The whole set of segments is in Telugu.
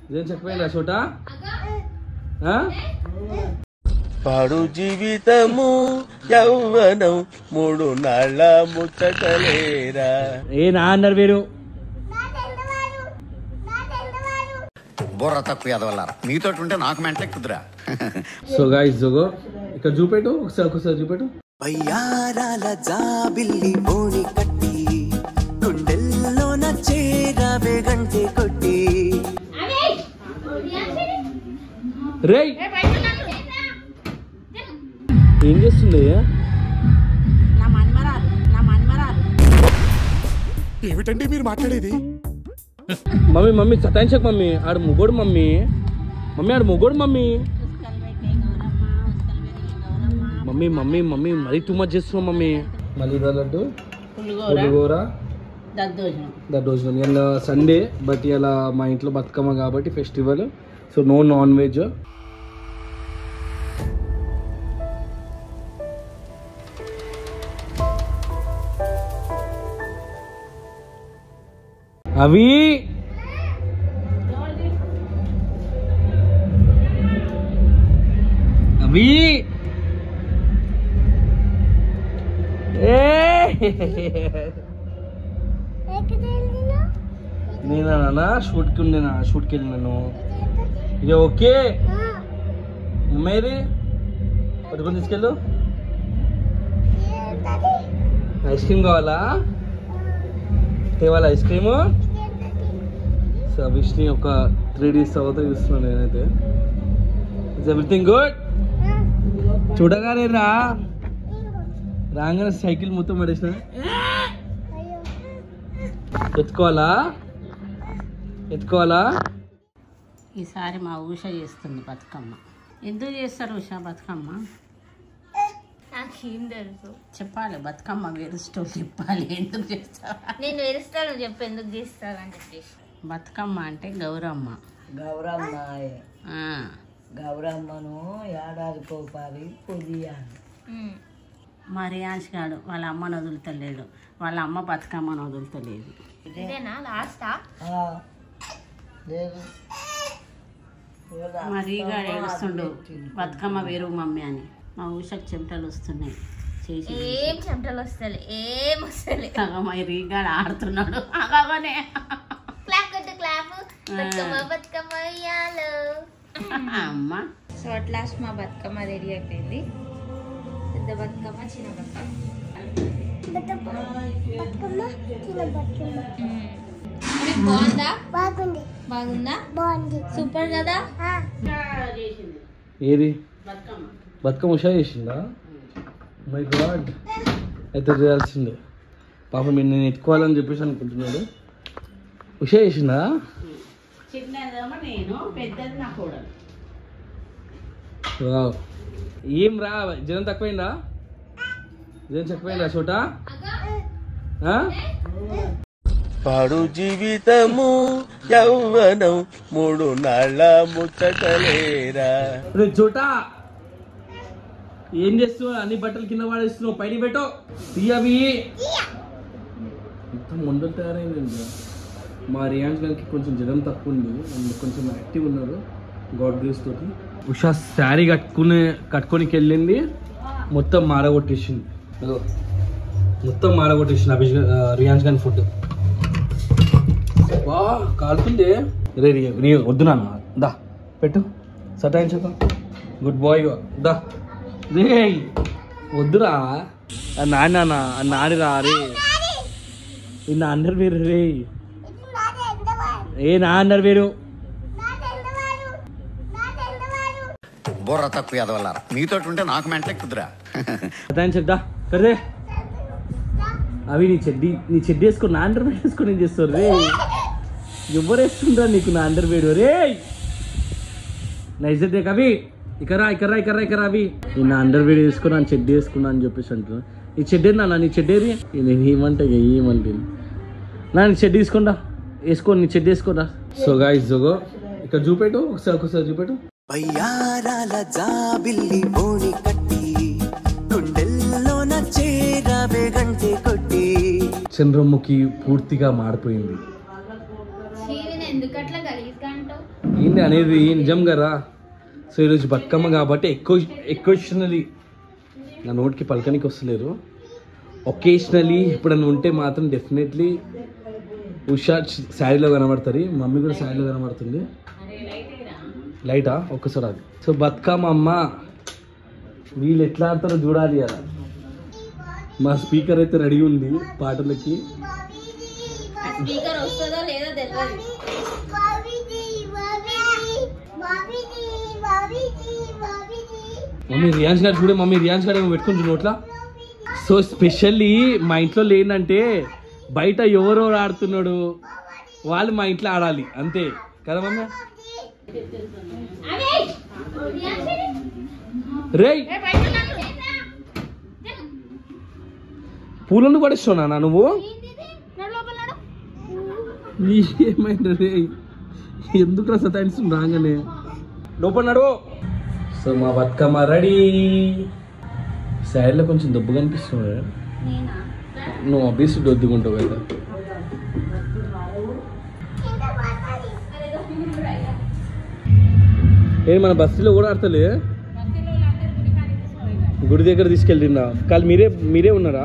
ఏం చెప్పపోయిందా చోట ఆ? పాడు జీవితము యౌవనం మూడు నాళ్ళ ముచ్చటలేరా ఏ నా అన్నారు వీరు బుర్ర తక్కువ ఎదవల్లారా మీతో ఉంటే నాకు మెంటలెక్కుదురా సో గాయస్ జోగో ఇక్కడ చూపెట్టు ఒకసారి ఒకసారి చూపెట్టు బయ్యారాల జాబిల్లి బోని కట్టి గుండెల్లోన చేరావే గంటే కొట్టి రేయ్ ఏం చేస్తుంది నా మన్మరాలు నా మన్మరాలు ఏమిటండి మీరు మాట్లాడేది మమ్మీ మమ్మీ సతాయించక మమ్మీ ఆడు ముగ్గుడు మమ్మీ మమ్మీ ఆడు ముగ్గుడు మమ్మీ ఉస్కలు పెట్టే గౌరమ్మ ఉస్కలు పెట్టే గౌరమ్మ మమ్మీ మమ్మీ మమ్మీ మరీ టూ మచ్ చేస్తున్నావు మమ్మీ మళ్ళీ లడ్డు పులిగోర పులిగోర దద్దోజనం దద్దోజనం ఇలా సండే బట్ ఇలా మా ఇంట్లో బతుకమ్మ కాబట్టి festival so no non veg అవి అవి ఏ నేనా నాన్న షూట్కి ఉండేనా షూట్కి వెళ్ళినాను ఇది ఓకే అమ్మాయిది పట్టుకొని తీసుకెళ్ళు ఐస్ క్రీమ్ కావాలా తేవాలా ఐస్ క్రీము సో విష్ని ఒక త్రీ డేస్ తర్వాత చూస్తున్నాను నేనైతే ఇట్స్ ఎవ్రీథింగ్ గుడ్ చూడగానే రా రాగానే సైకిల్ మొత్తం పడేసిన ఎత్తుకోవాలా ఎత్తుకోవాలా ఈసారి మా ఉష చేస్తుంది బతుకమ్మ ఎందుకు చేస్తారు ఉష బతుకమ్మ నాకేం తెలుసు చెప్పాలి బతుకమ్మ వేరుస్టో చెప్పాలి ఎందుకు చేస్తారు నేను వేరుస్తాను చెప్పు ఎందుకు చేస్తాను అని చెప్పేసి బతుకమ్మ అంటే గౌరమ్మ గౌరమ్మ ఆ, గౌరమ్మను ఏడాదికి ఒకసారి పొదియాలి ఉమ్. మా రియాన్స్ గాడు వాళ్ళ అమ్మను వదులుతలేడు వాళ్ళ అమ్మ బతుకమ్మను వదులుతలేదు ఇదేనా లాస్టా లేదు మా రీగాడు ఏడుస్తుండు బతుకమ్మ వేరు మమ్మీ అని మా ఊషకు చెమటలు వస్తున్నాయి చేసి ఏం చెమటలు వస్తలే ఏం వస్తలే సగం మా రీగాడు ఆడుతున్నాడు అలాగనే క్లాప్ కొట్టు క్లాప్ బతుకమ్మ బతుకమ్మ ఉయ్యాలో అమ్మ సో అట్ లాస్ట్ మా బతుకమ్మ రెడీ అయిపోయింది పెద్ద బతుకమ్మ చిన్న బతుకమ్మ ఉమ్. మీకు బాగుందా బాగుంది బాగుందా బాగుంది సూపర్ కదా ఏది బతుకమ్మ బతుకమ్మ ఉషా చేసిందా మై గాడ్ అయితే చేయాల్సిందే పాపం మీరు నేను ఎత్తుకోవాలని చెప్పేసి అనుకుంటున్నాడు ఉషా చేసిందా చిన్నదేమో నేను పెద్దది నా కూడదు వావ్. ఏం రా జనం తక్కువైందా జనం తక్కువైందా చోట ఆ? పాడు జీవితము యౌవనం మూడు నాళ్ళ ముచ్చటలేరా రే చోట ఏం చేస్తున్నావు అన్ని బట్టలు కింద పడేస్తున్నావు పైన పెట్టు తీయవి మొత్తం మొండలు తయారైంది మా రియాన్స్ గారికి కొంచెం జ్వరం తక్కువ ఉంది అండ్ కొంచెం యాక్టివ్ ఉన్నారు గాడ్ గ్రేస్ తోటి ఉషా శారీ కట్టుకుని కట్టుకోనికి వెళ్ళింది మొత్తం మారగొట్టేసింది అదో మొత్తం మారగొట్టేసింది అభిష్ రియాన్స్ గారి ఫుడ్ వా కాలుతుంది రే రియో రియో వద్దు నాన్న దా పెట్టు సటాయించక గుడ్ బాయ్ దా రే వద్దురా ఆ నాన్న ఆ నాని రా రే ఈ నా అందరు వేరు రే ఏ నా అందరు వేరు బుర్ర తక్కువ ఎదవల్లారా మీతో ఉంటే నాకు మెంటలెక్కుదురా సటాయించక కదే అవి నీ చెడ్డి నీ చెడ్డి వేసుకో నా అండర్ వేడ్ వేసుకొని ఏం చేస్తారు రే ఎవరు వేస్తుండ్రా నీకు నా అండర్ వేడు రే నా ఇజ్జత్ దేక్ అవి ఇకరా ఇకరా ఇకరా ఇకరా అవి నేను నా అండర్ వేడ్ వేసుకున్నా చెడ్డి వేసుకున్నా అని చెప్పేసి అంటున్నా ఈ చెడ్డే నా నీ చెడ్డేది నేను ఏమంటే ఇక ఏమంటే నా నీ చెడ్డి తీసుకుంటా వేసుకో నీ చెడ్డి వేసుకోరా సో గాయస్ జోగో ఇక్కడ చూపెట్టు ఒకసారి ఒకసారి చూపెట్టు బయ్యారాల జాబిల్లి బోని కట్టి గుండెల్లోన చేరావే గంటే కొట్టి చంద్రముఖి పూర్తిగా మారిపోయింది చీవిని ఎందుకు అట్లా గలీజ్గా అంటావు ఏంది అనేది నిజం కదా సో ఈరోజు బతుకమ్మ కాబట్టి ఎక్కువ ఎక్వేషనలీ నా నోటికి పలకనికి వస్తలేరు ఒకేషనలీ ఎప్పుడన్నా ఉంటే మాత్రం డెఫినెట్లీ ఉషా శారీలో కనబడుతుంది మమ్మీ కూడా శారీలో కనబడుతుంది లైటా ఒక్కసారి అది సో బతుకమ్మ అమ్మ వీళ్ళు ఎట్లా ఆడతారో చూడాలి కదా మా స్పీకర్ అయితే రెడీ ఉంది పాటలకి స్పీకర్ వస్తుందో లేదో తెలియదు మమ్మీ రియాన్స్ గారు చూడే మమ్మీ రియాన్స్ గారు ఏమో పెట్టుకుని నోట్లా సో స్పెషల్లీ మా ఇంట్లో లేదంటే బయట ఎవరెవరు ఆడుతున్నాడు వాళ్ళు మా ఇంట్లో ఆడాలి అంతే కదా మమ్మీ రేయ్ పూలను పడేస్తున్నా నువ్వు నీ ఏమైంది రే ఎందుకు రా సతాయిస్తుంది రాగానే లోపల నడువు సో మా బతుకమ్మ రెడీ సైడ్లో కొంచెం దెబ్బ కనిపిస్తుంది నువ్వు అబ్వియస్లీ దొద్దుకుంటావు కదా ఏ మన బస్సులో కూడా ఆడతలే గుడి దగ్గర తీసుకెళ్ళిందా కాదు మీరే మీరే ఉన్నారా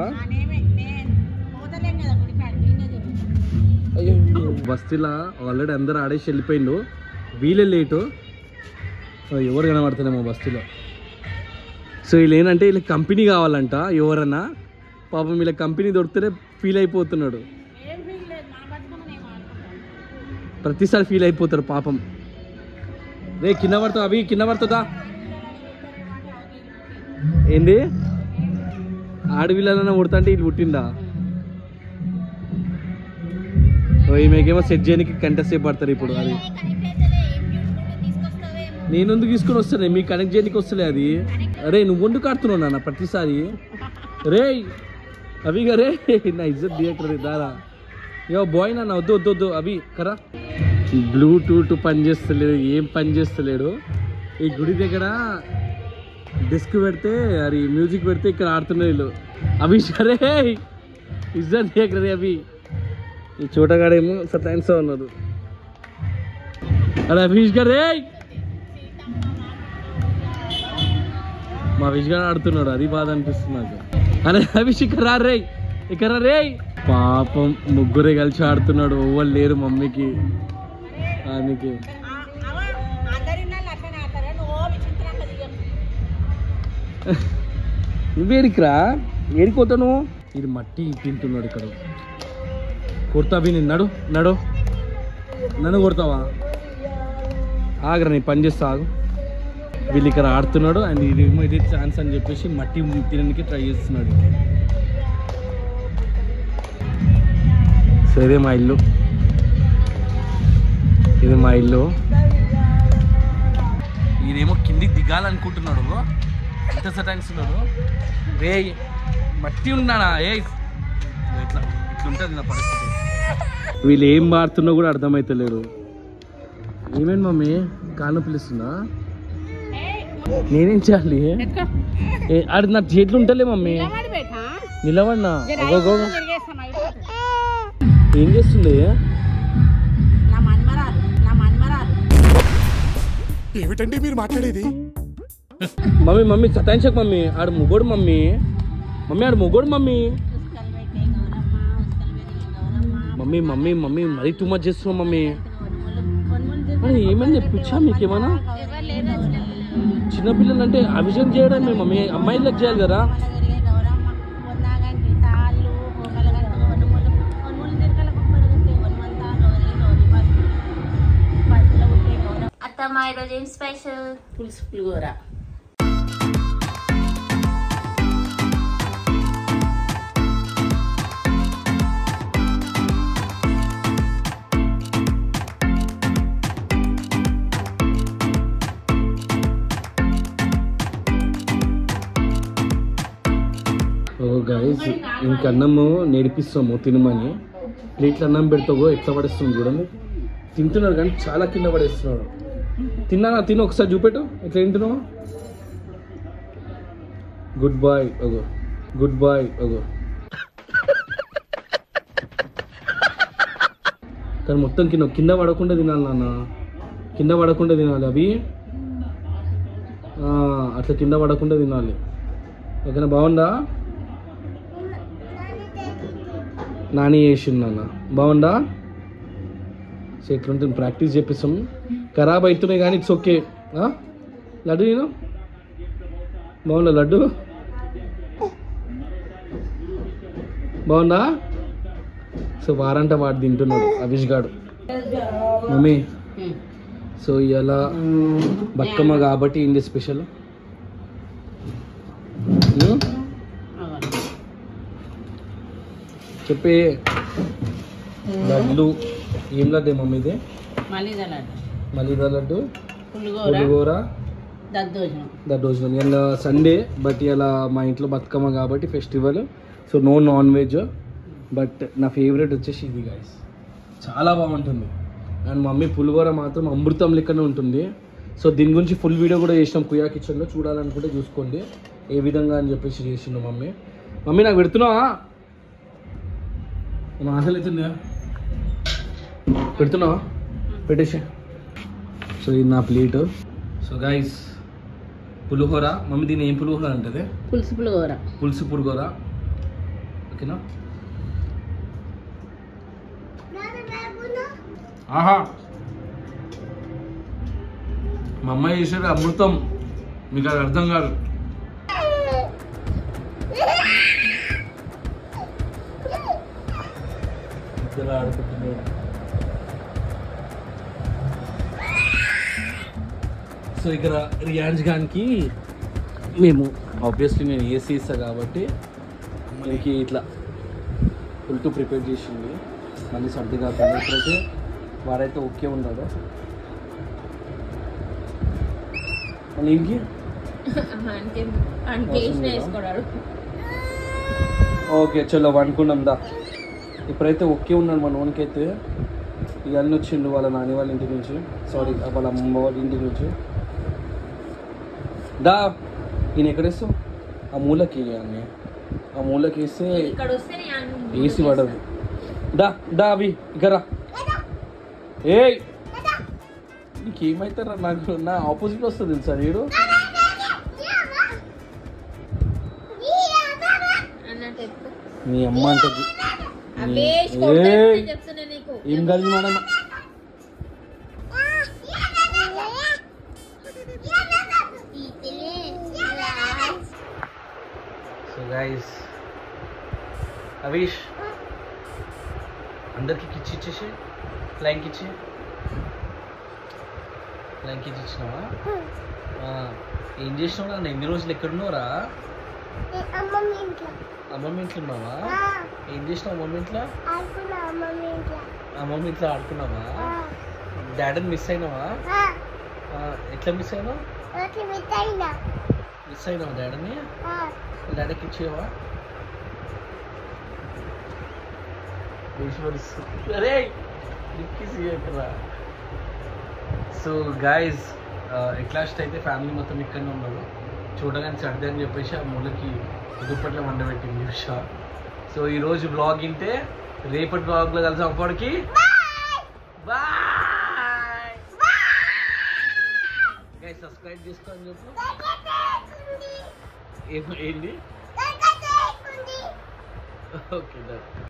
అయ్యో బస్తీలా ఆల్రెడీ అందరూ ఆడేసి వెళ్ళిపోయిండు వీలే లేటు సో ఎవరు కనబడతలేమో బస్తీలో సో వీళ్ళు ఏంటంటే వీళ్ళకి కంపెనీ కావాలంట ఎవరన్నా పాపం వీళ్ళ కంపెనీ దొరికితేనే ఫీల్ అయిపోతున్నాడు ప్రతిసారి ఫీల్ అయిపోతారు పాపం రే కింద పడతావు అవి కింద పడుతుందా ఏంది ఆడవిల్లనన్నా కొడుతుంటే వీళ్ళు పుట్టిందా ఓ ఈమెకేమో సెట్ చేయడానికి గంట సేపు పడతారు ఇప్పుడు అది నేను ఎందుకు తీసుకొని వస్తానే మీకు కనెక్ట్ చేయడానికి వస్తలే అది అరే నువ్వు వండు కాడుతున్నావు నాన్న ప్రతిసారి రే అవిగా రే నా ఇజ్జత్ దిగట్లేదు దారా యో బాయ్ నాన్న వద్దు వద్దు వద్దు అవి కరా బ్లూటూత్ పని చేస్తలేడు ఏం పని చేస్తలేడు ఈ గుడి దగ్గర డిస్క్ పెడితే అది మ్యూజిక్ పెడితే ఇక్కడ ఆడుతున్నారు వీళ్ళు అవి సరే ఇజ్జత్ దిగట్లేదు అవి ఈ చోటగాడేమో సతాయిస్తా ఉన్నారు అరే అభిష్ గారు రే మా విష్ గారు ఆడుతున్నాడు అది బాధ అనిపిస్తుంది నాకు అరే అభిష్ ఇక్కడ రా రే ఇక్కడ రే పాపం ముగ్గురే కలిసి ఆడుతున్నాడు ఎవ్వరు లేరు మమ్మీకి ఆయనకి నువ్వేడికిరా ఏడిపోతాను ఇది మట్టి తింటున్నాడు ఇక్కడ కొడతా విని నడు నడు నన్ను కొడతావా ఆగరా నీ పని చేస్తా ఆగు వీళ్ళు ఇక్కడ ఆడుతున్నాడు అండ్ ఇది ఇదే ఛాన్స్ అని చెప్పేసి మట్టి తినడానికి ట్రై చేస్తున్నాడు సరే మా ఇల్లు ఇది మా ఇల్లు ఈయనేమో కిందికి దిగాలనుకుంటున్నాడు ఎంత సటాయిస్తున్నాడు రే మట్టి ఉన్నానా ఏ ఇట్లా ఇట్లుంటుంది నా పరిస్థితి వీళ్ళు ఏం మారుతున్నా కూడా అర్థమవుతలేడు ఏమేంటి మమ్మీ కాను పిలుస్తున్నా నేనేం చేయాలి ఏ, ఆడ నా చేతులు ఉంటలే మమ్మీ నిలబడినా అగో, అగో, అగో. ఏం చేస్తుంది నా మన్మరాలు నా మన్మరాలు ఏమిటండి మీరు మాట్లాడేది మమ్మీ మమ్మీ సతాయించక మమ్మీ ఆడ ముగ్గుడు మమ్మీ మమ్మీ ఆడ ముగ్గుడు మమ్మీ ఉస్కలు పెట్టే గౌరమ్మ ఉస్కలు పెట్టే గౌరమ్మ మమ్మీ మమ్మీ మమ్మీ మరీ టూ మచ్ చేస్తున్నావు మమ్మీ కొనుగోలు కొనుగోలు అరే ఏమని పిచ్చా మీకేమన్నా ఎవరు లేరు చిన్నపిల్లలు అంటే అభిషేకం చేయడమే మమ్మీ అమ్మాయిలకు చేయాలి కదా జరిగే గౌరమ్మ పొందాగంటి తాళ్ళు పొగలు గంటి కొనుగోలు కొనుగోలు తిరగల కొబ్బరి గంటి వన్వంతా గౌరీ గౌరీ పసుపు పసుపులో ఉంటే గౌరమ్మ అత్తమ్మ ఈరోజు ఏం స్పెషల్ పులుసు పులిగూర ఓ గైస్ ఇంక అన్నము నేర్పిస్తాము తినమని ప్లేట్లు అన్నం పెడతావో ఎట్లా పడేస్తుంది చూడండి తింటున్నారు కానీ చాలా కింద పడేస్తున్నాడు తిన్నానా తిను ఒకసారి చూపెట్టు ఎట్లా తింటున్నావు గుడ్ బాయ్ ఓగో గుడ్ బాయ్ ఓగో కానీ మొత్తం కింద కింద పడకుండా తినాలి నాన్న కింద పడకుండా తినాలి అవి ఆ, అట్లా కింద పడకుండా తినాలి ఓకేనా బాగుందా నాని చేసిండు నాన్న బాగుందా సో ఇట్లుంటుంది ప్రాక్టీస్ చేపిస్తాం ఖరాబ్ అవుతున్నాయి కానీ ఇట్స్ ఓకే లడ్డు నేను బాగుందా లడ్డు బాగుందా సో వారంట వాడు తింటున్నాడు అవిష్ గాడు మమ్మీ సో ఇలా బతుకమ్మ కాబట్టి ఏంటి స్పెషల్ చెప్పే లడ్లు ఏం లడ్డు మమ్మీ ఇది మళ్ళీ లడ్డు మలీదా లడ్డు పులిగోర పులిగోర దద్దోజనం దద్దోజనం ఇలా సండే బట్ ఇలా మా ఇంట్లో బతుకమ్మ కాబట్టి festival so no non veg but నా ఫేవరెట్ వచ్చేసి ఇది గైస్ చాలా బాగుంటుంది అండ్ మమ్మీ పులిగోర మాత్రం అమృతం లెక్కనే ఉంటుంది సో దీని గురించి ఫుల్ వీడియో కూడా చేసినాం కుయా కిచెన్లో చూడాలనుకుంటే చూసుకోండి ఏ విధంగా అని చెప్పేసి చేసిండు మమ్మీ మమ్మీ నాకు పెడుతున్నావా ఏమన్నా ఆకలి అవుతుందా పెడుతున్నావా పెట్టేసి సో ఇది నా plate so guys pulihora mummy దీని ఏం పులిహోర అంటది పులుసు పులిగోర పులుసు పులిహోర ఓకేనా ఆహా మా అమ్మాయి చేసేది అమృతం మీకు అది అర్థం కాదు ఇద్దరు ఆడుకుంటున్నారు సో ఇక్కడ రియాన్స్ గానికి మేము ఆబ్వియస్లీ నేను ఏసీ ఇస్తా కాబట్టి మనకి ఇట్లా ఫుల్ టు ప్రిపేర్ చేసింది మళ్ళీ సర్ది కాకుండా ఇప్పుడైతే వారైతే ఓకే ఉన్నాడు మళ్ళీ ఇంకి అంటే అంటే వేసిన వేసుకోడాడు ఓకే చలో అనుకున్నాం దా ఇప్పుడైతే ఓకే ఉన్నాడు మన ఓన్కైతే ఇవన్నీ వచ్చిండు వాళ్ళ నాని వాళ్ళ ఇంటి నుంచి సారీ వాళ్ళ అమ్మ వాళ్ళ ఇంటి నుంచి దా ఈయన ఎక్కడేస్తావు ఆ మూలకి అన్నీ ఆ మూలకి వేస్తే ఇక్కడ వస్తే నేను ఏసీ పడదు దా దా అవి ఇక్కడ ఏయ్ నీకేమైతారా నాకు నా ఆపోజిట్ వస్తుంది తెలుసా వీడు అన్నట్టు ఎత్తు. మీ అమ్మ అంటది అవే ఏయ్. కొడతాయి చెప్తున్నా నీకు ఏం కలిసి మేడం సో గైస్ అవీష్ అందరికి కిచ్చి ఇచ్చేసి ఫ్లైంగ్ ఇచ్చి ఫ్లైంగ్ ఇచ్చి ఇచ్చినావా ఆ, ఏం చేసినావు నన్ను ఎన్ని రోజులు ఎక్కడున్నావురా అమ్మమ్మ ఇంట్లో ఉన్నావా ఏం చేసినావు అమ్మమ్మ ఇంట్లో అమ్మమ్మ ఇంట్లో ఆడుకున్నావా డాడీని మిస్ అయినావా ఆ, ఎట్లా మిస్ అయినావు మిస్ అయినావా డాడీని డాడీకి ఇచ్చేవా అరే ఎక్కడ సో గాయస్ ఎట్లాస్ట్ అయితే ఫ్యామిలీ మొత్తం ఇక్కడనే ఉన్నారు చూడగానే సర్ది అని చెప్పేసి ఆ మూలకి దుప్పట్లో వండబెట్టింది ఉషా సో ఈరోజు బ్లాగ్ ఇంటే రేపటి బ్లాగ్లో కలిసి అప్పటికి బాయ్ గైస్ సబ్స్క్రైబ్ చేసుకోని చెప్పు ఏం- ఏంది ఓకే డన్